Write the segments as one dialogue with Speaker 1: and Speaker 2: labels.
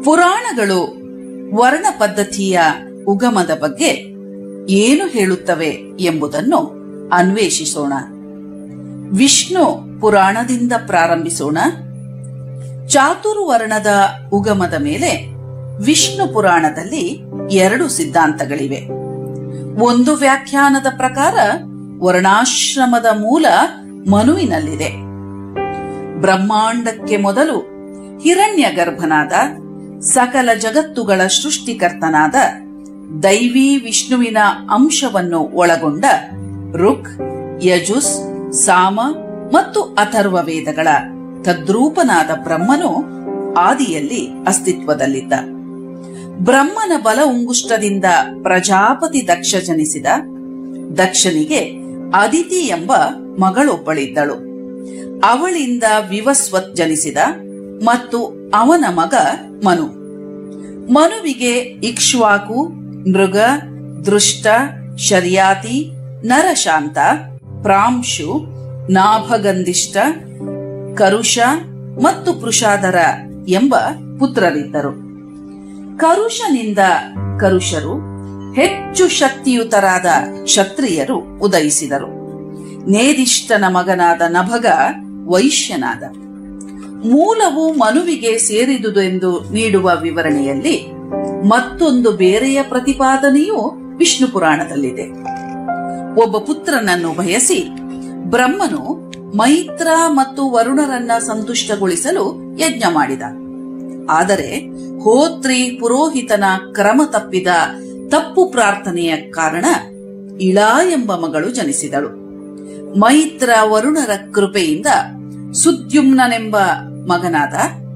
Speaker 1: ಪುರಾಣಗಳು ವರ್ಣ ಪದ್ಧತಿಯ ಉಗಮದ ಬಗ್ಗೆ ಏನು ಹೇಳುತ್ತವೆ ಎಂಬುದನ್ನು ಅನ್ವೇಷಿಸೋಣ ವಿಷ್ಣು ಪುರಾಣದಿಂದ ಪ್ರಾರಂಭಿಸೋಣ ಚಾತುರ್ವರ್ಣದ ಉಗಮದ ಮೇಲೆ ವಿಷ್ಣು ಪುರಾಣದಲ್ಲಿ ಎರಡು ಸಿದ್ಧಾಂತಗಳಿವೆ ಒಂದು ವ್ಯಾಖ್ಯಾನದ ಪ್ರಕಾರ ವರ್ಣಾಶ್ರಮದ ಮೂಲ ಮನುವಿನಲ್ಲಿದೆ ಬ್ರಹ್ಮಾಂಡಕ್ಕೆ ಮೊದಲು ಹಿರಣ್ಯ ಗರ್ಭನಾದ ಸಕಲ ಜಗತ್ತುಗಳ ಸೃಷ್ಟಿಕರ್ತನಾದ ದೈವಿ ವಿಷ್ಣುವಿನ ಅಂಶವನ್ನು ಒಳಗೊಂಡ ಋಕ್ ಯಜುಸ್ ಸಾಮ ಮತ್ತು ಅಥರ್ವ ವೇದಗಳ ತದ್ರೂಪನಾದ ಬ್ರಹ್ಮನು ಆದಿಯಲ್ಲಿ ಅಸ್ತಿತ್ವದಲ್ಲಿದ್ದ ಬ್ರಹ್ಮನ ಬಲ ಉಂಗುಷ್ಟದಿಂದ ಪ್ರಜಾಪತಿ ದಕ್ಷ ಜನಿಸಿದ ದಕ್ಷನಿಗೆ ಅದಿತಿ ಎಂಬ ಮಗಳೊಬ್ಬಳಿದ್ದಳು ಅವಳಿಂದ ವಿವಸ್ವತ್ ಜನಿಸಿದ ಮತ್ತು ಅವನ ಮಗ ಮನು ಮನುವಿಗೆ ಇಕ್ಷ್ವಾಕು ಮೃಗ ದೃಷ್ಟ ಶರ್ಯಾತಿ ನರಶಾಂತ ಪ್ರಾಂಶು ನಾಭಗಂಧಿಷ್ಟ ಕರುಷ ಮತ್ತು ಪೃಷಾದರ ಎಂಬ ಪುತ್ರರಿದ್ದರು ಕರುಷನಿಂದ ಕರುಷರು ಹೆಚ್ಚು ಶಕ್ತಿಯುತರಾದ ಕ್ಷತ್ರಿಯರು ಉದಯಿಸಿದರು ನೇದಿಷ್ಟನ ಮಗನಾದ ನಭಗ ವೈಶ್ಯನಾದ ಮೂಲವು ಮನುವಿಗೆ ಸೇರಿದುದೆಂದು ನೀಡುವ ವಿವರಣೆಯಲ್ಲಿ ಮತ್ತೊಂದು ಬೇರೆಯ ಪ್ರತಿಪಾದನೆಯೂ ವಿಷ್ಣು ಪುರಾಣದಲ್ಲಿದೆ ಒಬ್ಬ ಪುತ್ರನನ್ನು ಬಯಸಿ ಬ್ರಹ್ಮನು ಮೈತ್ರ ಮತ್ತು ವರುಣರನ್ನ ಸಂತುಷ್ಟಗೊಳಿಸಲು ಯಜ್ಞ ಮಾಡಿದ ಆದರೆ ಹೋತ್ರಿ ಪುರೋಹಿತನ ಕ್ರಮ ತಪ್ಪಿದ ತಪ್ಪು ಪ್ರಾರ್ಥನೆಯ ಕಾರಣ ಇಳಾ ಎಂಬ ಮಗಳು ಜನಿಸಿದಳು ಮೈತ್ರ ವರುಣರ ಕೃಪೆಯಿಂದ ಸುದ್ಯುಮ್ನನೆಂಬ ಮಗನಾದ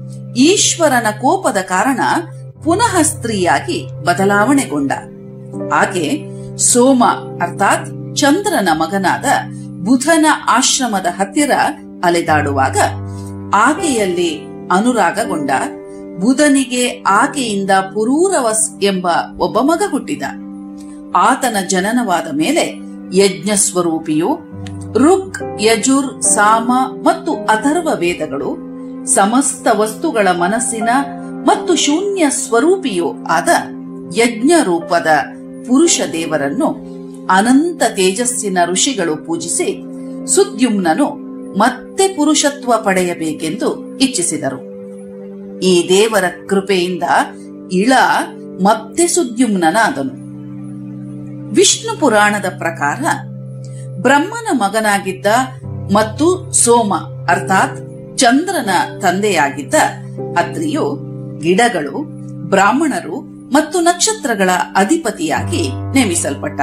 Speaker 1: ಈಶ್ವರನ ಕೋಪದ ಕಾರಣ ಪುನಃ ಸ್ತ್ರೀಯಾಗಿ ಬದಲಾವಣೆಗೊಂಡ ಆಕೆ ಸೋಮ ಅರ್ಥಾತ್ ಚಂದ್ರನ ಮಗನಾದ ಬುಧನ ಆಶ್ರಮದ ಹತ್ತಿರ ಅಲೆದಾಡುವಾಗ ಆಕೆಯಲ್ಲಿ ಅನುರಾಗಗೊಂಡ ಬುಧನಿಗೆ ಆಕೆಯಿಂದ ಪುರೂರವಸ್ ಎಂಬ ಒಬ್ಬ ಮಗ ಹುಟ್ಟಿದ ಆತನ ಜನನವಾದ ಮೇಲೆ ಯಜ್ಞ ಸ್ವರೂಪಿಯು ಋಕ್ ಯಜುರ್ ಸಾಮ ಮತ್ತು ಅಥರ್ವ ವೇದಗಳು ಸಮಸ್ತ ವಸ್ತುಗಳ ಮನಸ್ಸಿನ ಮತ್ತು ಶೂನ್ಯ ಸ್ವರೂಪಿಯೂ ಆದ ಯಜ್ಞ ರೂಪದ ಪುರುಷ ದೇವರನ್ನು ಅನಂತ ತೇಜಸ್ಸಿನ ಋಷಿಗಳು ಪೂಜಿಸಿ ಸುದ್ಯುಮ್ನನು ಮತ್ತೆ ಪುರುಷತ್ವ ಪಡೆಯಬೇಕೆಂದು ಇಚ್ಛಿಸಿದರು ಈ ದೇವರ ಕೃಪೆಯಿಂದ ಇಳ ಮತ್ತೆ ಸುದ್ಯುಮ್ನನಾದನು ವಿಷ್ಣು ಪುರಾಣದ ಪ್ರಕಾರ ಬ್ರಹ್ಮನ ಮಗನಾಗಿದ್ದ ಮತ್ತು ಸೋಮ ಅರ್ಥಾತ್ ಚಂದ್ರನ ತಂದೆಯಾಗಿದ್ದ ಅತ್ರಿಯು ಗಿಡಗಳು ಬ್ರಾಹ್ಮಣರು ಮತ್ತು ನಕ್ಷತ್ರಗಳ ಅಧಿಪತಿಯಾಗಿ ನೇಮಿಸಲ್ಪಟ್ಟ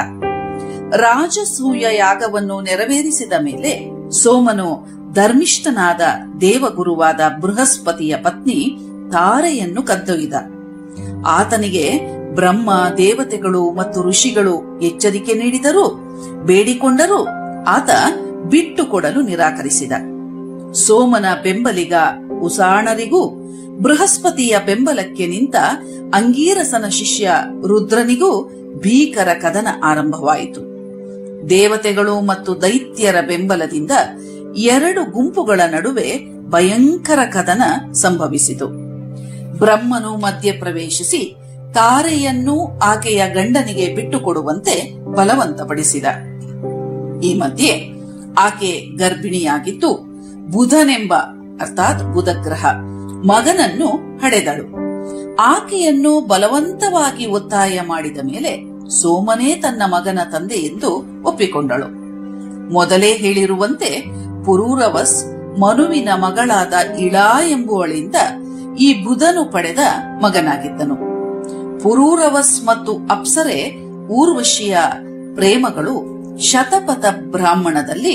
Speaker 1: ರಾಜಸೂಯ ಯಾಗವನ್ನು ನೆರವೇರಿಸಿದ ಮೇಲೆ ಸೋಮನು ಧರ್ಮಿಷ್ಠನಾದ ದೇವಗುರುವಾದ ಬೃಹಸ್ಪತಿಯ ಪತ್ನಿ ತಾರೆಯನ್ನು ಕದ್ದೊಯ್ದ ಆತನಿಗೆ ಬ್ರಹ್ಮ ದೇವತೆಗಳು ಮತ್ತು ಋಷಿಗಳು ಎಚ್ಚರಿಕೆ ನೀಡಿದರೂ ಬೇಡಿಕೊಂಡರೂ ಆತ ಬಿಟ್ಟು ಕೊಡಲು ನಿರಾಕರಿಸಿದ ಸೋಮನ ಬೆಂಬಲಿಗ ಉಸಾಣರಿಗೂ ಬೃಹಸ್ಪತಿಯ ಬೆಂಬಲಕ್ಕೆ ನಿಂತ ಅಂಗೀರಸನ ಶಿಷ್ಯ ರುದ್ರನಿಗೂ ಭೀಕರ ಕದನ ಆರಂಭವಾಯಿತು ದೇವತೆಗಳು ಮತ್ತು ದೈತ್ಯರ ಬೆಂಬಲದಿಂದ ಎರಡು ಗುಂಪುಗಳ ನಡುವೆ ಭಯಂಕರ ಕದನ ಸಂಭವಿಸಿತು ಬ್ರಹ್ಮನು ಮಧ್ಯ ಪ್ರವೇಶಿಸಿ ತಾರೆಯನ್ನು ಆಕೆಯ ಗಂಡನಿಗೆ ಬಿಟ್ಟುಕೊಡುವಂತೆ ಬಲವಂತಪಡಿಸಿದ ಈ ಮಧ್ಯೆ ಆಕೆ ಗರ್ಭಿಣಿಯಾಗಿದ್ದು ಬುಧನೆಂಬ ಅರ್ಥಾತ್ ಬುಧಗ್ರಹ ಮಗನನ್ನು ಹಡೆದಳು ಆಕೆಯನ್ನು ಬಲವಂತವಾಗಿ ಒತ್ತಾಯ ಮಾಡಿದ ಮೇಲೆ ಸೋಮನೇ ತನ್ನ ಮಗನ ತಂದೆ ಎಂದು ಒಪ್ಪಿಕೊಂಡಳು ಮೊದಲೇ ಹೇಳಿರುವಂತೆ ಪುರೂರವಸ್ ಮನುವಿನ ಮಗಳಾದ ಇಳಾ ಎಂಬುವಳಿಂದ ಈ ಬುಧನು ಪಡೆದ ಮಗನಾಗಿದ್ದನು ಪುರೂರವಸ್ ಮತ್ತು ಅಪ್ಸರೆ ಊರ್ವಶಿಯ ಪ್ರೇಮಗಳು ಶತಪಥ ಬ್ರಾಹ್ಮಣದಲ್ಲಿ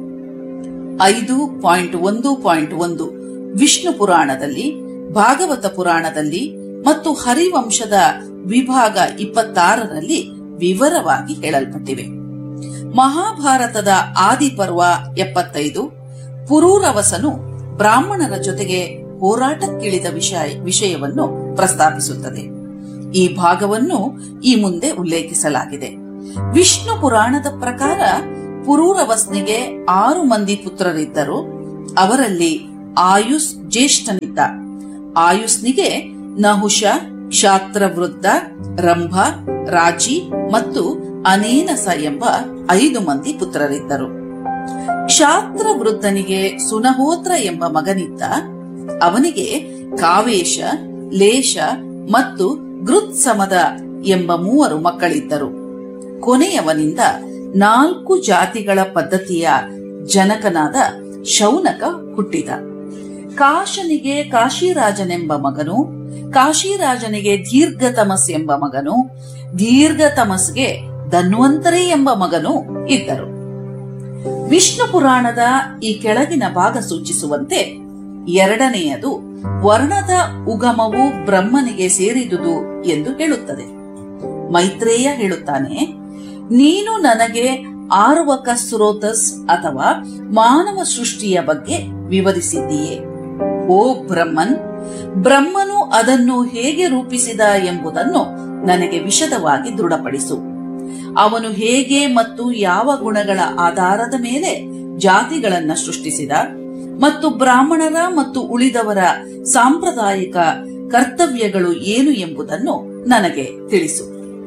Speaker 1: ಐದು ಪಾಯಿಂಟ್ ಒಂದು ಪಾಯಿಂಟ್ ಒಂದು ವಿಷ್ಣು ಪುರಾಣದಲ್ಲಿ ಭಾಗವತ ಪುರಾಣದಲ್ಲಿ ಮತ್ತು ಹರಿವಂಶದ ವಿಭಾಗ ಇಪ್ಪತ್ತಾರರಲ್ಲಿ ವಿವರವಾಗಿ ಹೇಳಲ್ಪಟ್ಟಿವೆ ಮಹಾಭಾರತದ ಆದಿಪರ್ವ ಎಪ್ಪತ್ತೈದು ಪುರೂರವಸನು ಬ್ರಾಹ್ಮಣರ ಜೊತೆಗೆ ಹೋರಾಟಕ್ಕಿಳಿದ ವಿಷಯ ವಿಷಯವನ್ನು ಪ್ರಸ್ತಾಪಿಸುತ್ತದೆ ಈ ಭಾಗವನ್ನು ಈ ಮುಂದೆ ಉಲ್ಲೇಖಿಸಲಾಗಿದೆ ವಿಷ್ಣು ಪುರಾಣದ ಪ್ರಕಾರ ಪುರೂರವಸ್ನಿಗೆ ಆರು ಮಂದಿ ಪುತ್ರರಿದ್ದರು ಅವರಲ್ಲಿ ಆಯುಸ್ ಜ್ಯೇಷ್ಠನಿದ್ದ ಆಯುಸ್ನಿಗೆ ನಹುಷ ಕ್ಷಾತ್ರವೃದ್ಧ ರಂಭ ರಾಜಿ ಮತ್ತು ಅನೇನಸ ಎಂಬ ಐದು ಮಂದಿ ಪುತ್ರರಿದ್ದರು ಕ್ಷಾತ್ರವೃದ್ಧನಿಗೆ ಸುನಹೋತ್ರ ಎಂಬ ಮಗನಿದ್ದ ಅವನಿಗೆ ಕಾವೇಶ ಲೇಷ ಮತ್ತು ಗೃತ್ಸಮದ ಎಂಬ ಮೂವರು ಮಕ್ಕಳಿದ್ದರು ಕೊನೆಯವನಿಂದ ನಾಲ್ಕು ಜಾತಿಗಳ ಪದ್ಧತಿಯ ಜನಕನಾದ ಶೌನಕ ಹುಟ್ಟಿದ ಕಾಶನಿಗೆ ಕಾಶಿರಾಜನೆಂಬ ಮಗನು ಕಾಶಿರಾಜನಿಗೆ ದೀರ್ಘತಮಸ್ ಎಂಬ ಮಗನು ದೀರ್ಘತಮಸ್ಗೆ ಧನ್ವಂತರಿ ಎಂಬ ಮಗನು ಇದ್ದರು ವಿಷ್ಣು ಪುರಾಣದ ಈ ಕೆಳಗಿನ ಭಾಗ ಸೂಚಿಸುವಂತೆ ಎರಡನೆಯದು ವರ್ಣದ ಉಗಮವು ಬ್ರಹ್ಮನಿಗೆ ಸೇರಿದುದು ಎಂದು ಹೇಳುತ್ತದೆ ಮೈತ್ರೇಯ ಹೇಳುತ್ತಾನೆ ನೀನು ನನಗೆ ಆರ್ವಕ ಸ್ರೋತಸ್ ಅಥವಾ ಮಾನವ ಸೃಷ್ಟಿಯ ಬಗ್ಗೆ ವಿವರಿಸಿದ್ದೀಯೆ ಓ ಬ್ರಹ್ಮನ್ ಬ್ರಹ್ಮನು ಅದನ್ನು ಹೇಗೆ ರೂಪಿಸಿದ ಎಂಬುದನ್ನು ನನಗೆ ವಿಶದವಾಗಿ ದೃಢಪಡಿಸು ಅವನು ಹೇಗೆ ಮತ್ತು ಯಾವ ಗುಣಗಳ ಆಧಾರದ ಮೇಲೆ ಜಾತಿಗಳನ್ನ ಸೃಷ್ಟಿಸಿದ ಮತ್ತು ಬ್ರಾಹ್ಮಣರ ಮತ್ತು ಉಳಿದವರ ಸಾಂಪ್ರದಾಯಿಕ ಕರ್ತವ್ಯಗಳು ಏನು ಎಂಬುದನ್ನು ನನಗೆ ತಿಳಿಸು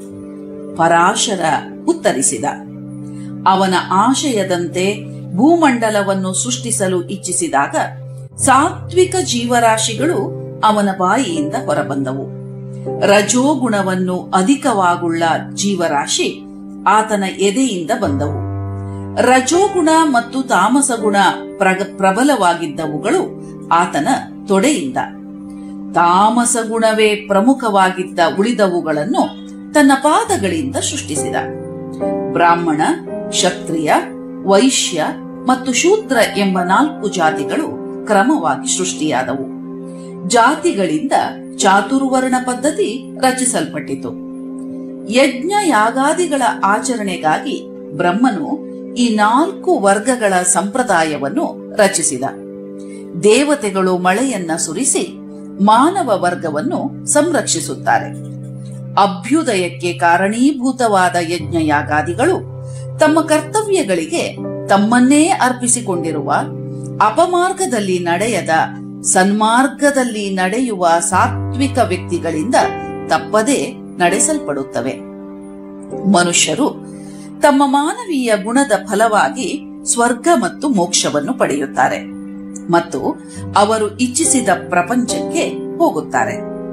Speaker 1: ಪರಾಶರ ಉತ್ತರಿಸಿದ ಅವನ ಆಶಯದಂತೆ ಭೂಮಂಡಲವನ್ನು ಸೃಷ್ಟಿಸಲು ಇಚ್ಛಿಸಿದಾಗ ಸಾತ್ವಿಕ ಜೀವರಾಶಿಗಳು ಅವನ ಬಾಯಿಯಿಂದ ಹೊರಬಂದವು ರಜೋಗುಣವನ್ನು ಅಧಿಕವಾಗುಳ್ಳ ಜೀವರಾಶಿ ಆತನ ಎದೆಯಿಂದ ಬಂದವು ರಜೋಗುಣ ಮತ್ತು ತಾಮಸ ಗುಣ ಪ್ರಗ- ಪ್ರಬಲವಾಗಿದ್ದವುಗಳು ಆತನ ತೊಡೆಯಿಂದ ತಾಮಸ ಗುಣವೇ ಪ್ರಮುಖವಾಗಿದ್ದ ಉಳಿದವುಗಳನ್ನು ತನ್ನ ಪಾದಗಳಿಂದ ಸೃಷ್ಟಿಸಿದ ಬ್ರಾಹ್ಮಣ ಕ್ಷತ್ರಿಯ ವೈಶ್ಯ ಮತ್ತು ಶೂದ್ರ ಎಂಬ ನಾಲ್ಕು ಜಾತಿಗಳು ಕ್ರಮವಾಗಿ ಸೃಷ್ಟಿಯಾದವು ಜಾತಿಗಳಿಂದ ಚಾತುರ್ವರ್ಣ ಪದ್ಧತಿ ರಚಿಸಲ್ಪಟ್ಟಿತು ಯಜ್ಞ ಯಾಗಾದಿಗಳ ಆಚರಣೆಗಾಗಿ ಬ್ರಹ್ಮನು ಈ ನಾಲ್ಕು ವರ್ಗಗಳ ಸಂಪ್ರದಾಯವನ್ನು ರಚಿಸಿದ ದೇವತೆಗಳು ಮಳೆಯನ್ನ ಸುರಿಸಿ ಮಾನವ ವರ್ಗವನ್ನು ಸಂರಕ್ಷಿಸುತ್ತಾರೆ ಅಭ್ಯುದಯಕ್ಕೆ ಕಾರಣೀಭೂತವಾದ ಯಜ್ಞ ಯಾಗಾದಿಗಳು ತಮ್ಮ ಕರ್ತವ್ಯಗಳಿಗೆ ತಮ್ಮನ್ನೇ ಅರ್ಪಿಸಿಕೊಂಡಿರುವ ಅಪಮಾರ್ಗದಲ್ಲಿ ನಡೆಯದ ಸನ್ಮಾರ್ಗದಲ್ಲಿ ನಡೆಯುವ ಸಾತ್ವಿಕ ವ್ಯಕ್ತಿಗಳಿಂದ ತಪ್ಪದೇ ನಡೆಸಲ್ಪಡುತ್ತವೆ ಮನುಷ್ಯರು ತಮ್ಮ ಮಾನವೀಯ ಗುಣದ ಫಲವಾಗಿ ಸ್ವರ್ಗ ಮತ್ತು ಮೋಕ್ಷವನ್ನು ಪಡೆಯುತ್ತಾರೆ ಮತ್ತು ಅವರು ಇಚ್ಛಿಸಿದ ಪ್ರಪಂಚಕ್ಕೆ ಹೋಗುತ್ತಾರೆ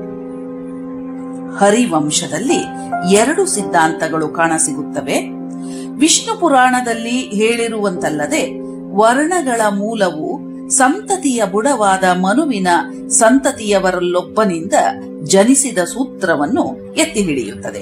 Speaker 1: ಹರಿವಂಶದಲ್ಲಿ ಎರಡು ಸಿದ್ಧಾಂತಗಳು ಕಾಣಸಿಗುತ್ತವೆ ವಿಷ್ಣು ಪುರಾಣದಲ್ಲಿ ಹೇಳಿರುವಂತಲ್ಲದೆ ವರ್ಣಗಳ ಮೂಲವು ಸಂತತಿಯ ಬುಡವಾದ ಮನುವಿನ ಸಂತತಿಯವರಲ್ಲೊಬ್ಬನಿಂದ ಜನಿಸಿದ ಸೂತ್ರವನ್ನು ಎತ್ತಿ ಹಿಡಿಯುತ್ತದೆ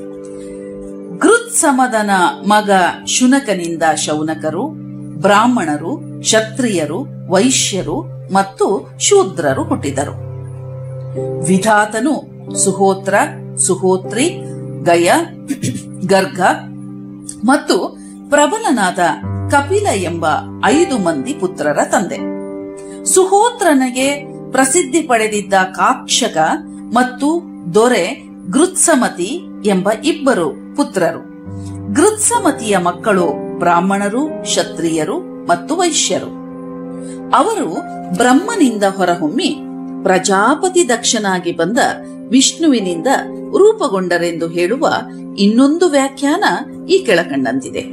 Speaker 1: ಗೃತ್ಸಮದನ ಮಗ ಶುನಕನಿಂದ ಶೌನಕರು ಬ್ರಾಹ್ಮಣರು ಕ್ಷತ್ರಿಯರು ವೈಶ್ಯರು ಮತ್ತು ಶೂದ್ರರು ಹುಟ್ಟಿದರು ವಿಧಾತನು ಸುಹೋತ್ರ ಸುಹೋತ್ರಿ ಗಯ ಗರ್ಗ ಮತ್ತು ಪ್ರಬಲನಾದ ಕಪಿಲ ಎಂಬ ಐದು ಮಂದಿ ಪುತ್ರರ ತಂದೆ ಸುಹೋತ್ರನಿಗೆ ಪ್ರಸಿದ್ಧಿ ಪಡೆದಿದ್ದ ಕಾಕ್ಷಕ ಮತ್ತು ದೊರೆ ಗೃತ್ಸಮತಿ ಎಂಬ ಇಬ್ಬರು ಪುತ್ರರು ಗೃತ್ಸಮತಿಯ ಮಕ್ಕಳು ಬ್ರಾಹ್ಮಣರು ಕ್ಷತ್ರಿಯರು ಮತ್ತು ವೈಶ್ಯರು ಅವರು ಬ್ರಹ್ಮನಿಂದ ಹೊರಹೊಮ್ಮಿ ಪ್ರಜಾಪತಿ ದಕ್ಷನಾಗಿ ಬಂದ ವಿಷ್ಣುವಿನಿಂದ ರೂಪುಗೊಂಡರೆಂದು ಹೇಳುವ ಇನ್ನೊಂದು ವ್ಯಾಖ್ಯಾನ ಈ ಕೆಳಕಂಡಂತಿದೆ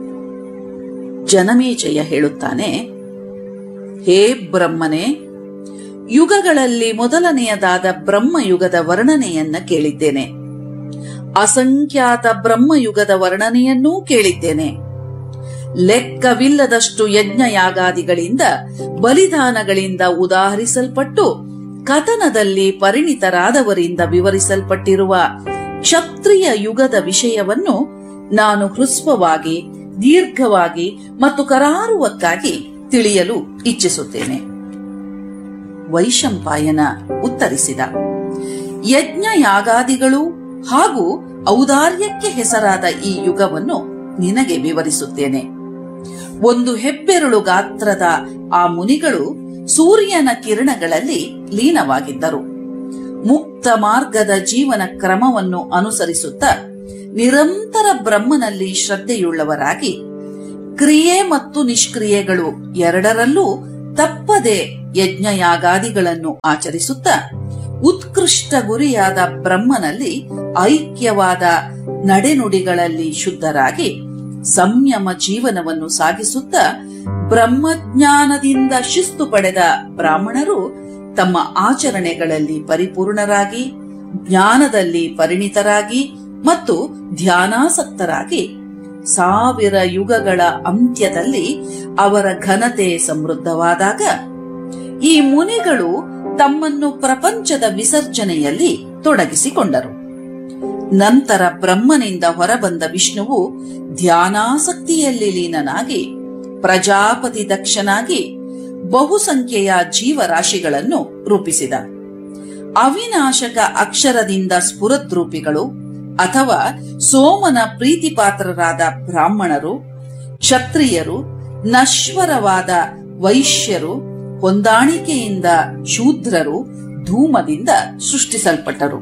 Speaker 1: ಜನಮೇಜಯ ಹೇಳುತ್ತಾನೆ ಹೇ ಬ್ರಹ್ಮನೇ ಯುಗಗಳಲ್ಲಿ ಮೊದಲನೆಯದಾದ ಬ್ರಹ್ಮಯುಗದ ವರ್ಣನೆಯನ್ನ ಕೇಳಿದ್ದೇನೆ ಅಸಂಖ್ಯಾತ ಬ್ರಹ್ಮಯುಗದ ವರ್ಣನೆಯನ್ನೂ ಕೇಳಿದ್ದೇನೆ ಲೆಕ್ಕವಿಲ್ಲದಷ್ಟು ಯಜ್ಞ ಯಾಗಾದಿಗಳಿಂದ ಬಲಿದಾನಗಳಿಂದ ಉದಾಹರಿಸಲ್ಪಟ್ಟು ಕಥನದಲ್ಲಿ ಪರಿಣಿತರಾದವರಿಂದ ವಿವರಿಸಲ್ಪಟ್ಟಿರುವ ಕ್ಷತ್ರಿಯ ಯುಗದ ವಿಷಯವನ್ನು ನಾನು ಹೃಸ್ವವಾಗಿ ದೀರ್ಘವಾಗಿ ಮತ್ತು ಕರಾರುವಕ್ಕಾಗಿ ತಿಳಿಯಲು ಇಚ್ಛಿಸುತ್ತೇನೆ ವೈಶಂಪಾಯನ ಉತ್ತರಿಸಿದ ಯಜ್ಞ ಯಾಗಾದಿಗಳು ಹಾಗೂ ಔದಾರ್ಯಕ್ಕೆ ಹೆಸರಾದ ಈ ಯುಗವನ್ನು ನಿನಗೆ ವಿವರಿಸುತ್ತೇನೆ ಒಂದು ಹೆಬ್ಬೆರಳು ಗಾತ್ರದ ಆ ಮುನಿಗಳು ಸೂರ್ಯನ ಕಿರಣಗಳಲ್ಲಿ ಲೀನವಾಗಿದ್ದರು ಮುಕ್ತ ಮಾರ್ಗದ ಜೀವನ ಕ್ರಮವನ್ನು ಅನುಸರಿಸುತ್ತಾ ನಿರಂತರ ಬ್ರಹ್ಮನಲ್ಲಿ ಶ್ರದ್ಧೆಯುಳ್ಳವರಾಗಿ ಕ್ರಿಯೆ ಮತ್ತು ನಿಷ್ಕ್ರಿಯೆಗಳು ಎರಡರಲ್ಲೂ ತಪ್ಪದೆ ಯಜ್ಞಯಾಗಾದಿಗಳನ್ನು ಆಚರಿಸುತ್ತಾ ಉತ್ಕೃಷ್ಟ ಗುರಿಯಾದ ಬ್ರಹ್ಮನಲ್ಲಿ ಐಕ್ಯವಾದ ನಡೆನುಡಿಗಳಲ್ಲಿ ಶುದ್ಧರಾಗಿ ಸಂಯಮ ಜೀವನವನ್ನು ಸಾಗಿಸುತ್ತಾ ಬ್ರಹ್ಮಜ್ಞಾನದಿಂದ ಶಿಸ್ತು ಪಡೆದ ಬ್ರಾಹ್ಮಣರು ತಮ್ಮ ಆಚರಣೆಗಳಲ್ಲಿ ಪರಿಪೂರ್ಣರಾಗಿ ಜ್ಞಾನದಲ್ಲಿ ಪರಿಣಿತರಾಗಿ ಮತ್ತು ಧ್ಯಾನಾಸಕ್ತರಾಗಿ ಸಾವಿರ ಯುಗಗಳ ಅಂತ್ಯದಲ್ಲಿ ಅವರ ಘನತೆ ಸಮೃದ್ಧವಾದಾಗ ಈ ಮುನಿಗಳು ತಮ್ಮನ್ನು ಪ್ರಪಂಚದ ವಿಸರ್ಜನೆಯಲ್ಲಿ ತೊಡಗಿಸಿಕೊಂಡರು ನಂತರ ಬ್ರಹ್ಮನಿಂದ ಹೊರಬಂದ ವಿಷ್ಣುವು ಧ್ಯಾನಾಸಕ್ತಿಯಲ್ಲಿ ಲೀನನಾಗಿ ಪ್ರಜಾಪತಿ ದಕ್ಷನಾಗಿ ಬಹುಸಂಖ್ಯೆಯ ಜೀವರಾಶಿಗಳನ್ನು ರೂಪಿಸಿದ ಅವಿನಾಶಕ ಅಕ್ಷರದಿಂದ ಸ್ಫುರದ್ರೂಪಿಗಳು ಅಥವಾ ಸೋಮನ ಪ್ರೀತಿಪಾತ್ರರಾದ ಬ್ರಾಹ್ಮಣರು ಕ್ಷತ್ರಿಯರು ನಶ್ವರವಾದ ವೈಶ್ಯರು ಹೊಂದಾಣಿಕೆಯಿಂದ ಶೂದ್ರರು ಧೂಮದಿಂದ ಸೃಷ್ಟಿಸಲ್ಪಟ್ಟರು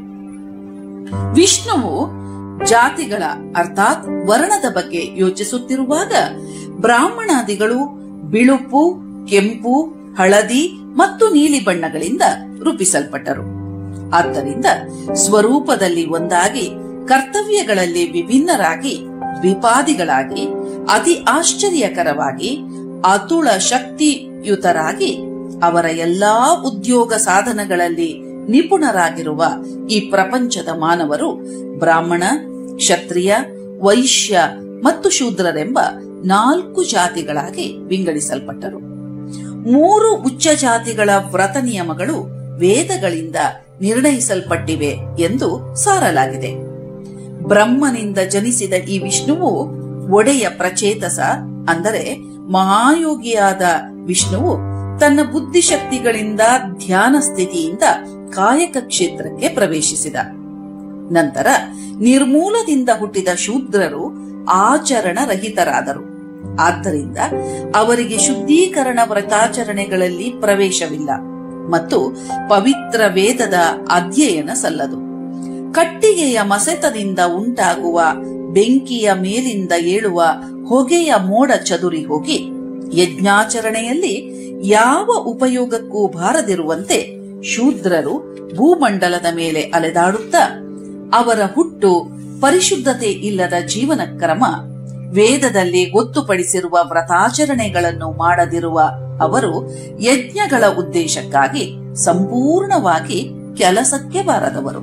Speaker 1: ವಿಷ್ಣುವು ಜಾತಿಗಳ ಅರ್ಥಾತ್ ವರ್ಣದ ಬಗ್ಗೆ ಯೋಚಿಸುತ್ತಿರುವಾಗ ಬ್ರಾಹ್ಮಣಾದಿಗಳು ಬಿಳುಪು ಕೆಂಪು ಹಳದಿ ಮತ್ತು ನೀಲಿ ಬಣ್ಣಗಳಿಂದ ರೂಪಿಸಲ್ಪಟ್ಟರು ಆದ್ದರಿಂದ ಸ್ವರೂಪದಲ್ಲಿ ಒಂದಾಗಿ ಕರ್ತವ್ಯಗಳಲ್ಲಿ ವಿಭಿನ್ನರಾಗಿ ದ್ವಿಪಾದಿಗಳಾಗಿ ಅತಿ ಆಶ್ಚರ್ಯಕರವಾಗಿ ಅತುಳ ಶಕ್ತಿಯುತರಾಗಿ ಅವರ ಎಲ್ಲಾ ಉದ್ಯೋಗ ಸಾಧನಗಳಲ್ಲಿ ನಿಪುಣರಾಗಿರುವ ಈ ಪ್ರಪಂಚದ ಮಾನವರು ಬ್ರಾಹ್ಮಣ ಕ್ಷತ್ರಿಯ ವೈಶ್ಯ ಮತ್ತು ಶೂದ್ರರೆಂಬ ನಾಲ್ಕು ಜಾತಿಗಳಾಗಿ ವಿಂಗಡಿಸಲ್ಪಟ್ಟರು ಮೂರು ಉಚ್ಚ ಜಾತಿಗಳ ವ್ರತ ನಿಯಮಗಳು ವೇದಗಳಿಂದ ನಿರ್ಣಯಿಸಲ್ಪಟ್ಟಿವೆ ಎಂದು ಸಾರಲಾಗಿದೆ ಬ್ರಹ್ಮನಿಂದ ಜನಿಸಿದ ಈ ವಿಷ್ಣುವು ಒಡೆಯ ಪ್ರಚೇತಸ ಅಂದರೆ ಮಹಾಯೋಗಿಯಾದ ವಿಷ್ಣುವು ತನ್ನ ಬುದ್ಧಿಶಕ್ತಿಗಳಿಂದ ಧ್ಯಾನ ಸ್ಥಿತಿಯಿಂದ ಕಾಯಕ ಕ್ಷೇತ್ರಕ್ಕೆ ಪ್ರವೇಶಿಸಿದ ನಂತರ ನಿರ್ಮೂಲದಿಂದ ಹುಟ್ಟಿದ ಶೂದ್ರರು ಆಚರಣ ರಹಿತರಾದರು ಆದ್ದರಿಂದ ಅವರಿಗೆ ಶುದ್ಧೀಕರಣ ವ್ರತಾಚರಣೆಗಳಲ್ಲಿ ಪ್ರವೇಶವಿಲ್ಲ ಮತ್ತು ಪವಿತ್ರ ವೇದದ ಅಧ್ಯಯನ ಸಲ್ಲದು ಕಟ್ಟಿಗೆಯ ಮಸೆತದಿಂದ ಉಂಟಾಗುವ ಬೆಂಕಿಯ ಮೇಲಿಂದ ಏಳುವ ಹೊಗೆಯ ಮೋಡ ಚದುರಿ ಹೋಗಿ ಯಜ್ಞಾಚರಣೆಯಲ್ಲಿ ಯಾವ ಉಪಯೋಗಕ್ಕೂ ಬಾರದಿರುವಂತೆ ಶೂದ್ರರು ಭೂಮಂಡಲದ ಮೇಲೆ ಅಲೆದಾಡುತ್ತಾ ಅವರ ಹುಟ್ಟು ಪರಿಶುದ್ಧತೆ ಇಲ್ಲದ ಜೀವನ ಕ್ರಮ ವೇದದಲ್ಲಿ ಗೊತ್ತುಪಡಿಸಿರುವ ವ್ರತಾಚರಣೆಗಳನ್ನು ಮಾಡದಿರುವ ಅವರು ಯಜ್ಞಗಳ ಉದ್ದೇಶಕ್ಕಾಗಿ ಸಂಪೂರ್ಣವಾಗಿ ಕೆಲಸಕ್ಕೆ ಬಾರದವರು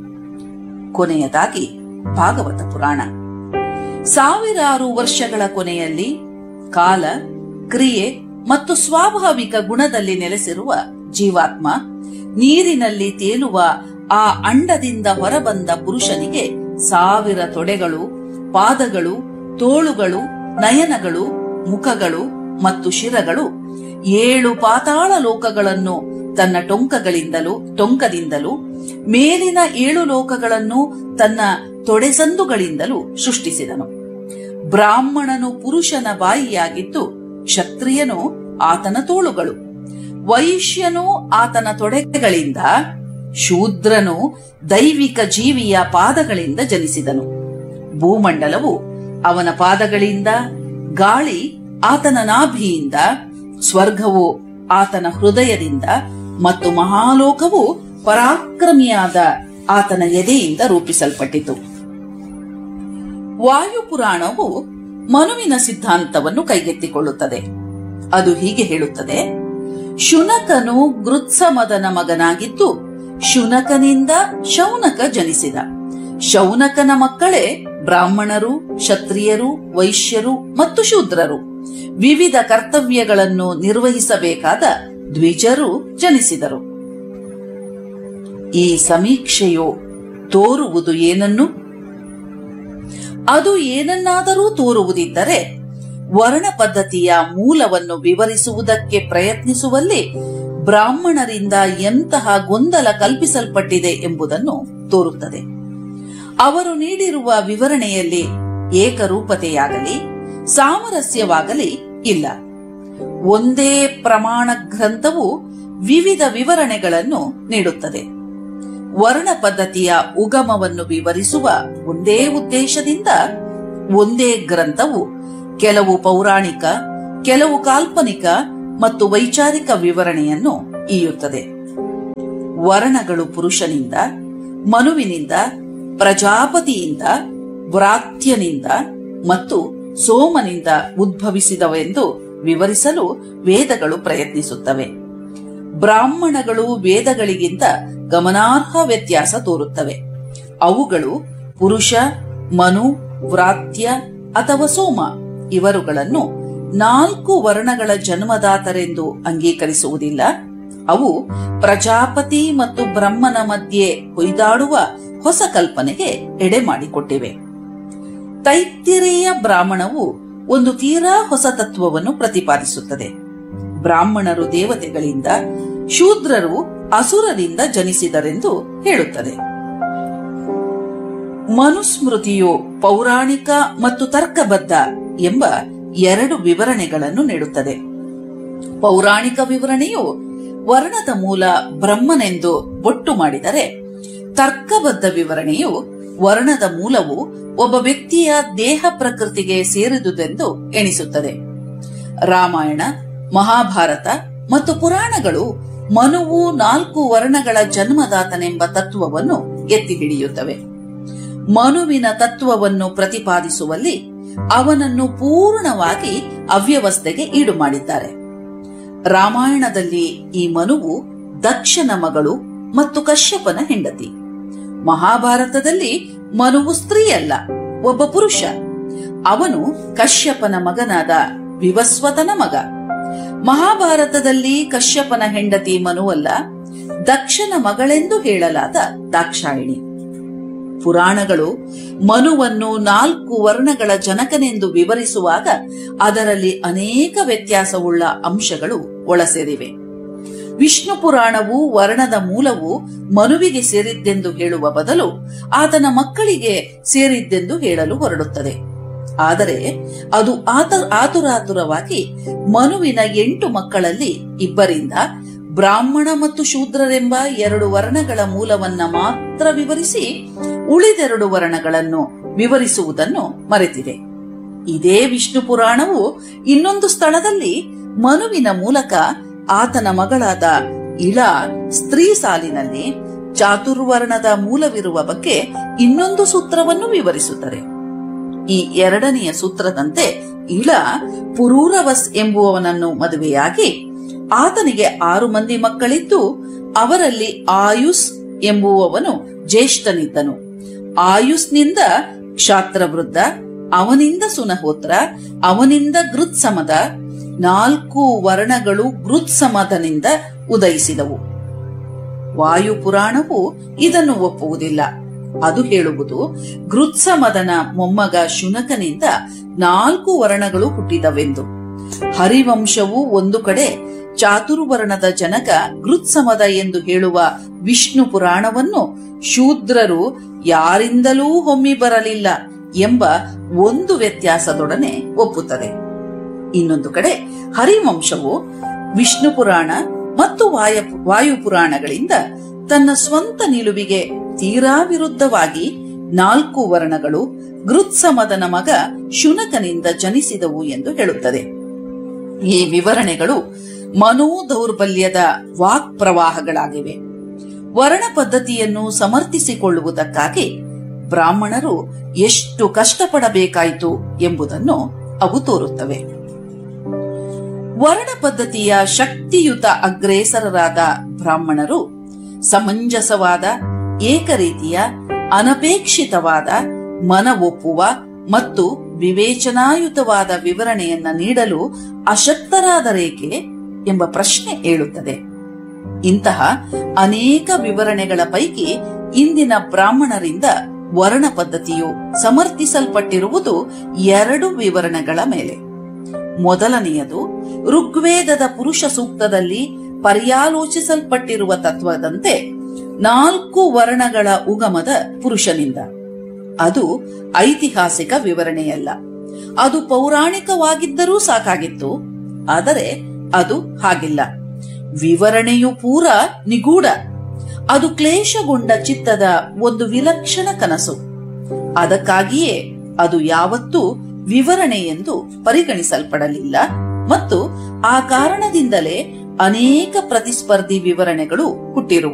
Speaker 1: ಕೊನೆಯದಾಗಿ ಭಾಗವತ ಪುರಾಣ ಸಾವಿರಾರು ವರ್ಷಗಳ ಕೊನೆಯಲ್ಲಿ ಕಾಲ ಕ್ರಿಯೆ ಮತ್ತು ಸ್ವಾಭಾವಿಕ ಗುಣದಲ್ಲಿ ನೆಲೆಸಿರುವ ಜೀವಾತ್ಮ ನೀರಿನಲ್ಲಿ ತೇಲುವ ಆ ಅಂಡದಿಂದ ಹೊರಬಂದ ಪುರುಷನಿಗೆ ಸಾವಿರ ತೊಡೆಗಳು ಪಾದಗಳು ತೋಳುಗಳು ನಯನಗಳು ಮುಖಗಳು ಮತ್ತು ಶಿರಗಳು ಏಳು ಪಾತಾಳ ಲೋಕಗಳನ್ನು ತನ್ನ ಟೊಂಕಗಳಿಂದಲೂ ಟೊಂಕದಿಂದಲೂ ಮೇಲಿನ ಏಳು ಲೋಕಗಳನ್ನು ತನ್ನ ತೊಡೆಸಂದುಗಳಿಂದಲೂ ಸೃಷ್ಟಿಸಿದನು ಬ್ರಾಹ್ಮಣನು ಪುರುಷನ ಬಾಯಿಯಾಗಿದ್ದು ಕ್ಷತ್ರಿಯನು ಆತನ ತೋಳುಗಳು ವೈಶ್ಯನು ಆತನ ತೊಡೆಗಳಿಂದ ಶೂದ್ರನು ದೈವಿಕ ಜೀವಿಯ ಪಾದಗಳಿಂದ ಜನಿಸಿದನು ಭೂಮಂಡಲವು ಅವನ ಪಾದಗಳಿಂದ ಗಾಳಿ ಆತನ ನಾಭಿಯಿಂದ ಸ್ವರ್ಗವು ಆತನ ಹೃದಯದಿಂದ ಮತ್ತು ಮಹಾಲೋಕವು ಪರಾಕ್ರಮಿಯಾದ ಆತನ ಎದೆಯಿಂದ ರೂಪಿಸಲ್ಪಟ್ಟಿತು ವಾಯುಪುರಾಣವು ಮನುವಿನ ಸಿದ್ಧಾಂತವನ್ನು ಕೈಗೆತ್ತಿಕೊಳ್ಳುತ್ತದೆ ಅದು ಹೀಗೆ ಹೇಳುತ್ತದೆ ಶುನಕನು ಗೃತ್ಸಮದನ ಮಗನಾಗಿದ್ದು ಶುನಕನಿಂದ ಶೌನಕ ಜನಿಸಿದ ಶೌನಕನ ಮಕ್ಕಳೇ ಬ್ರಾಹ್ಮಣರು ಕ್ಷತ್ರಿಯರು ವೈಶ್ಯರು ಮತ್ತು ಶೂದ್ರರು ವಿವಿಧ ಕರ್ತವ್ಯಗಳನ್ನು ನಿರ್ವಹಿಸಬೇಕಾದ ದ್ವಿಜರು ಜನಿಸಿದರು ಈ ಸಮೀಕ್ಷೆಯು ತೋರುವುದು ಏನನ್ನು ಅದು ಏನನ್ನಾದರೂ ತೋರುವುದಿದ್ದರೆ ವರ್ಣ ಪದ್ಧತಿಯ ಮೂಲವನ್ನು ವಿವರಿಸುವುದಕ್ಕೆ ಪ್ರಯತ್ನಿಸುವಲ್ಲಿ ಬ್ರಾಹ್ಮಣರಿಂದ ಎಂತಹ ಗೊಂದಲ ಕಲ್ಪಿಸಲ್ಪಟ್ಟಿದೆ ಎಂಬುದನ್ನು ತೋರುತ್ತದೆ ಅವರು ನೀಡಿರುವ ವಿವರಣೆಯಲ್ಲಿ ಏಕರೂಪತೆಯಾಗಲಿ ಸಾಮರಸ್ಯವಾಗಲಿ ಇಲ್ಲ ಒಂದೇ ಪ್ರಮಾಣ ಗ್ರಂಥವು ವಿವಿಧ ವಿವರಣೆಗಳನ್ನು ನೀಡುತ್ತದೆ ವರ್ಣ ಪದ್ಧತಿಯ ಉಗಮವನ್ನು ವಿವರಿಸುವ ಒಂದೇ ಉದ್ದೇಶದಿಂದ ಒಂದೇ ಗ್ರಂಥವು ಕೆಲವು ಪೌರಾಣಿಕ ಕೆಲವು ಕಾಲ್ಪನಿಕ ಮತ್ತು ವೈಚಾರಿಕ ವಿವರಣೆಯನ್ನು ಈಯುತ್ತದೆ ವರ್ಣಗಳು ಪುರುಷನಿಂದ ಮನುವಿನಿಂದ ಪ್ರಜಾಪತಿಯಿಂದ ವ್ರಾತ್ಯನಿಂದ ಮತ್ತು ಸೋಮನಿಂದ ಉದ್ಭವಿಸಿದವೆಂದು ವಿವರಿಸಲು ವೇದಗಳು ಪ್ರಯತ್ನಿಸುತ್ತವೆ ಬ್ರಾಹ್ಮಣಗಳು ವೇದಗಳಿಗಿಂತ ಗಮನಾರ್ಹ ವ್ಯತ್ಯಾಸ ತೋರುತ್ತವೆ ಅವುಗಳು ಪುರುಷ ಮನು ವ್ರಾತ್ಯ ಅಥವಾ ಸೋಮ ಇವರುಗಳನ್ನು ನಾಲ್ಕು ವರ್ಣಗಳ ಜನ್ಮದಾತರೆಂದು ಅಂಗೀಕರಿಸುವುದಿಲ್ಲ ಅವು ಪ್ರಜಾಪತಿ ಮತ್ತು ಬ್ರಹ್ಮನ ಮಧ್ಯೆ ಹೊಯ್ದಾಡುವ ಹೊಸ ಕಲ್ಪನೆಗೆ ಎಡೆ ಮಾಡಿಕೊಟ್ಟಿವೆ ತೈತ್ತಿರೇಯ ಬ್ರಾಹ್ಮಣವು ಒಂದು ತೀರಾ ಹೊಸ ತತ್ವವನ್ನು ಪ್ರತಿಪಾದಿಸುತ್ತದೆ ಬ್ರಾಹ್ಮಣರು ದೇವತೆಗಳಿಂದ ಶೂದ್ರರು ಅಸುರರಿಂದ ಜನಿಸಿದರೆಂದು ಹೇಳುತ್ತದೆ ಮನುಸ್ಮೃತಿಯು ಪೌರಾಣಿಕ ಮತ್ತು ತರ್ಕಬದ್ಧ ಎಂಬ ಎರಡು ವಿವರಣೆಗಳನ್ನು ನೀಡುತ್ತದೆ ಪೌರಾಣಿಕ ವಿವರಣೆಯು ವರ್ಣದ ಮೂಲ ಬ್ರಹ್ಮನೆಂದು ಒಟ್ಟು ಮಾಡಿದರೆ ತರ್ಕಬದ್ಧ ವಿವರಣೆಯು ವರ್ಣದ ಮೂಲವು ಒಬ್ಬ ವ್ಯಕ್ತಿಯ ದೇಹ ಪ್ರಕೃತಿಗೆ ಸೇರಿದುದೆಂದು ಎಣಿಸುತ್ತದೆ ರಾಮಾಯಣ ಮಹಾಭಾರತ ಮತ್ತು ಪುರಾಣಗಳು ಮನುವು ನಾಲ್ಕು ವರ್ಣಗಳ ಜನ್ಮದಾತನೆಂಬ ತತ್ವವನ್ನು ಎತ್ತಿ ಹಿಡಿಯುತ್ತವೆ ಮನುವಿನ ತತ್ವವನ್ನು ಪ್ರತಿಪಾದಿಸುವಲ್ಲಿ ಅವನನ್ನು ಪೂರ್ಣವಾಗಿ ಅವ್ಯವಸ್ಥೆಗೆ ಈಡು ಮಾಡಿದ್ದಾರೆ ರಾಮಾಯಣದಲ್ಲಿ ಈ ಮನುವು ದಕ್ಷನ ಮಗಳು ಮತ್ತು ಕಶ್ಯಪನ ಹೆಂಡತಿ ಮಹಾಭಾರತದಲ್ಲಿ ಮನುವು ಸ್ತ್ರೀಯಲ್ಲ ಒಬ್ಬ ಪುರುಷ ಅವನು ಕಶ್ಯಪನ ಮಗನಾದ ವಿವಸ್ವತನ ಮಗ ಮಹಾಭಾರತದಲ್ಲಿ ಕಶ್ಯಪನ ಹೆಂಡತಿ ಮನುವಲ್ಲ ದಕ್ಷನ ಮಗಳೆಂದು ಹೇಳಲಾದ ದಾಕ್ಷಾಯಿಣಿ ಪುರಾಣಗಳು ಮನುವನ್ನು ನಾಲ್ಕು ವರ್ಣಗಳ ಜನಕನೆಂದು ವಿವರಿಸುವಾಗ ಅದರಲ್ಲಿ ಅನೇಕ ವ್ಯತ್ಯಾಸವುಳ್ಳ ಅಂಶಗಳು ಒಳಸೇರಿವೆ ವಿಷ್ಣು ಪುರಾಣವು ವರ್ಣದ ಮೂಲವು ಮನುವಿಗೆ ಸೇರಿದ್ದೆಂದು ಹೇಳುವ ಬದಲು ಆತನ ಮಕ್ಕಳಿಗೆ ಸೇರಿದ್ದೆಂದು ಹೇಳಲು ಹೊರಡುತ್ತದೆ ಆದರೆ ಅದು ಆತ ಆತುರಾತುರವಾಗಿ ಮನುವಿನ ಎಂಟು ಮಕ್ಕಳಲ್ಲಿ ಇಬ್ಬರಿಂದ ಬ್ರಾಹ್ಮಣ ಮತ್ತು ಶೂದ್ರರೆಂಬ ಎರಡು ವರ್ಣಗಳ ಮೂಲವನ್ನ ಮಾತ್ರ ವಿವರಿಸಿ ಉಳಿದೆರಡು ವರ್ಣಗಳನ್ನು ವಿವರಿಸುವುದನ್ನು ಮರೆತಿದೆ ಇದೇ ವಿಷ್ಣು ಪುರಾಣವು ಇನ್ನೊಂದು ಸ್ಥಳದಲ್ಲಿ ಮನುವಿನ ಮೂಲಕ ಆತನ ಮಗಳಾದ ಇಳ ಸ್ತ್ರೀ ಸಾಲಿನಲ್ಲಿ ಚಾತುರ್ವರ್ಣದ ಮೂಲವಿರುವ ಬಗ್ಗೆ ಇನ್ನೊಂದು ಸೂತ್ರವನ್ನು ವಿವರಿಸುತ್ತದೆ ಈ ಎರಡನೆಯ ಸೂತ್ರದಂತೆ ಇಳ ಪುರೂರವಸ್ ಎಂಬುವವನನ್ನು ಮದುವೆಯಾಗಿ ಆತನಿಗೆ ಆರು ಮಂದಿ ಮಕ್ಕಳಿದ್ದು ಅವರಲ್ಲಿ ಆಯುಸ್ ಎಂಬುವವನು ಜ್ಯೇಷ್ಠನಿದ್ದನು ಆಯುಸ್ನಿಂದ ಕ್ಷಾತ್ರವೃದ್ಧ ಅವನಿಂದ ಸುನಹೋತ್ರ ಅವನಿಂದ ಗೃತ್ಸಮದ ನಾಲ್ಕು ವರ್ಣಗಳು ಗೃತ್ಸಮದನಿಂದ ಉದಯಿಸಿದವು ವಾಯುಪುರಾಣವು ಇದನ್ನು ಒಪ್ಪುವುದಿಲ್ಲ ಅದು ಹೇಳುವುದು ಗೃತ್ಸಮದನ ಮೊಮ್ಮಗ ಶುನಕನಿಂದ ನಾಲ್ಕು ವರ್ಣಗಳು ಹುಟ್ಟಿದವೆಂದು ಹರಿವಂಶವು ಒಂದು ಕಡೆ ಚಾತುರ್ವರ್ಣದ ಜನಕ ಗೃತ್ಸಮದ ಎಂದು ಹೇಳುವ ವಿಷ್ಣು ಪುರಾಣವನ್ನು ಶೂದ್ರರು ಯಾರಿಂದಲೂ ಹೊಮ್ಮಿ ಬರಲಿಲ್ಲ ಎಂಬ ಒಂದು ವ್ಯತ್ಯಾಸದೊಡನೆ ಒಪ್ಪುತ್ತದೆ ಇನ್ನೊಂದು ಕಡೆ ಹರಿವಂಶವು ವಿಷ್ಣು ಪುರಾಣ ಮತ್ತು ವಾಯ ವಾಯುಪುರಾಣಗಳಿಂದ ತನ್ನ ಸ್ವಂತ ನಿಲುವಿಗೆ ತೀರಾ ವಿರುದ್ಧವಾಗಿ ನಾಲ್ಕು ವರ್ಣಗಳು ಗೃತ್ಸಮದನ ಮಗ ಶುನಕನಿಂದ ಜನಿಸಿದವು ಎಂದು ಹೇಳುತ್ತದೆ ಈ ವಿವರಣೆಗಳು ಮನೋ ದೌರ್ಬಲ್ಯದ ವಾಕ್ ಪ್ರವಾಹಗಳಾಗಿವೆ ವರ್ಣ ಪದ್ಧತಿಯನ್ನು ಸಮರ್ಥಿಸಿಕೊಳ್ಳುವುದಕ್ಕಾಗಿ ಬ್ರಾಹ್ಮಣರು ಎಷ್ಟು ಕಷ್ಟಪಡಬೇಕಾಯಿತು ಎಂಬುದನ್ನು ಅವು ತೋರುತ್ತವೆ ವರ್ಣ ಪದ್ಧತಿಯ ಶಕ್ತಿಯುತ ಅಗ್ರೇಸರರಾದ ಬ್ರಾಹ್ಮಣರು ಸಮಂಜಸವಾದ ಏಕರೀತಿಯ ಅನಪೇಕ್ಷಿತವಾದ ಮನ ಒಪ್ಪುವ ಮತ್ತು ವಿವೇಚನಾಯುತವಾದ ವಿವರಣೆಯನ್ನ ನೀಡಲು ಅಶಕ್ತರಾದರೇಕೆ ಎಂಬ ಪ್ರಶ್ನೆ ಏಳುತ್ತದೆ ಇಂತಹ ಅನೇಕ ವಿವರಣೆಗಳ ಪೈಕಿ ಇಂದಿನ ಬ್ರಾಹ್ಮಣರಿಂದ ವರ್ಣ ಪದ್ಧತಿಯು ಸಮರ್ಥಿಸಲ್ಪಟ್ಟಿರುವುದು ಎರಡು ವಿವರಣೆಗಳ ಮೇಲೆ ಮೊದಲನೆಯದು ಋಗ್ವೇದದ ಪುರುಷ ಸೂಕ್ತದಲ್ಲಿ ಪರ್ಯಾಲೋಚಿಸಲ್ಪಟ್ಟಿರುವ ತತ್ವದಂತೆ ನಾಲ್ಕು ವರ್ಣಗಳ ಉಗಮದ ಪುರುಷನಿಂದ ಅದು ಐತಿಹಾಸಿಕ ವಿವರಣೆಯಲ್ಲ ಅದು ಪೌರಾಣಿಕವಾಗಿದ್ದರೂ ಸಾಕಾಗಿತ್ತು ಆದರೆ ಅದು ಹಾಗಿಲ್ಲ ವಿವರಣೆಯು ಪೂರ ನಿಗೂಢ ಅದು ಕ್ಲೇಶಗೊಂಡ ಚಿತ್ತದ ಒಂದು ವಿಲಕ್ಷಣ ಕನಸು ಅದಕ್ಕಾಗಿಯೇ ಅದು ಯಾವತ್ತೂ ವಿವರಣೆ ಎಂದು ಪರಿಗಣಿಸಲ್ಪಡಲಿಲ್ಲ ಮತ್ತು ಆ ಕಾರಣದಿಂದಲೇ ಅನೇಕ ಪ್ರತಿಸ್ಪರ್ಧಿ ವಿವರಣೆಗಳು ಹುಟ್ಟಿರುವು